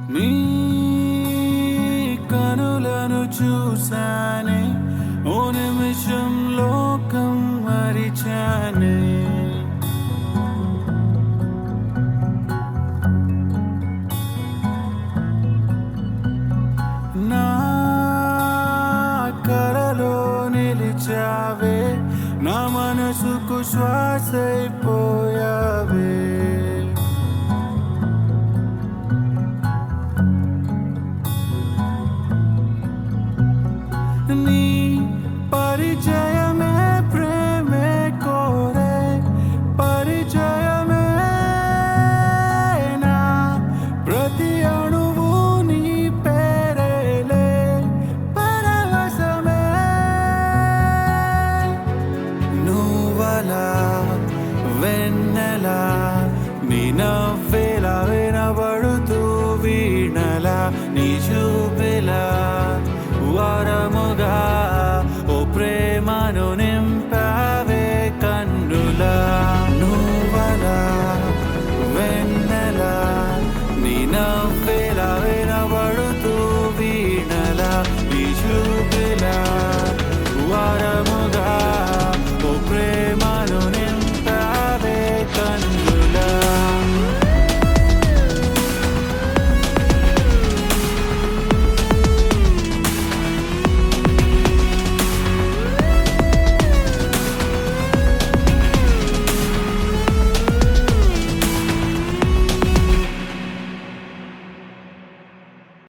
నీ కనులను చూసానే ఓ నిమిషం లోకం మరిచానే నా కలలో నిలిచావే నా మనసుకు శ్వాసైపోయావే నీ పరిచయమే ప్రేమే కోరే పరిచయమే నా ప్రతి అణువు నీ పేరేలే పరవశమే నువ్వలా వెన్నెలా నీ నవ్వే